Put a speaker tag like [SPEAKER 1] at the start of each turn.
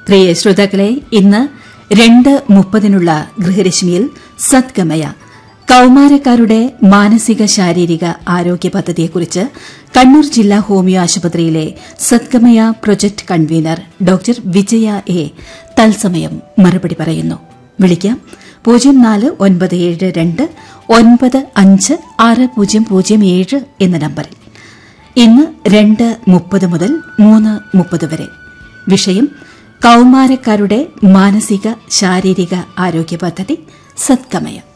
[SPEAKER 1] പ്രിയ ശ്രോതാക്കളെ ഇന്ന് രണ്ട് മുപ്പതിനുള്ള ഗൃഹരശ്മിയിൽ സദ്ഗമയ കൌമാരക്കാരുടെ മാനസിക ശാരീരിക ആരോഗ്യ പദ്ധതിയെക്കുറിച്ച് കണ്ണൂർ ജില്ലാ ഹോമിയോ ആശുപത്രിയിലെ Sadgamaya project convener doctor Vijaya A തത്സമയം മറുപടി പറയുന്നു വിളിക്കാം പൂജ്യം നാല് ഒൻപത് ഏഴ് രണ്ട് ഒൻപത് അഞ്ച് ആറ് പൂജ്യം പൂജ്യം ഏഴ് എന്ന നമ്പറിൽ ഇന്ന് രണ്ട് മുപ്പത് മുതൽ മൂന്ന് മുപ്പത് വരെ വിഷയം കൌമാരക്കാരുടെ മാനസിക ശാരീരിക ആരോഗ്യ പദ്ധതി സത്കമയം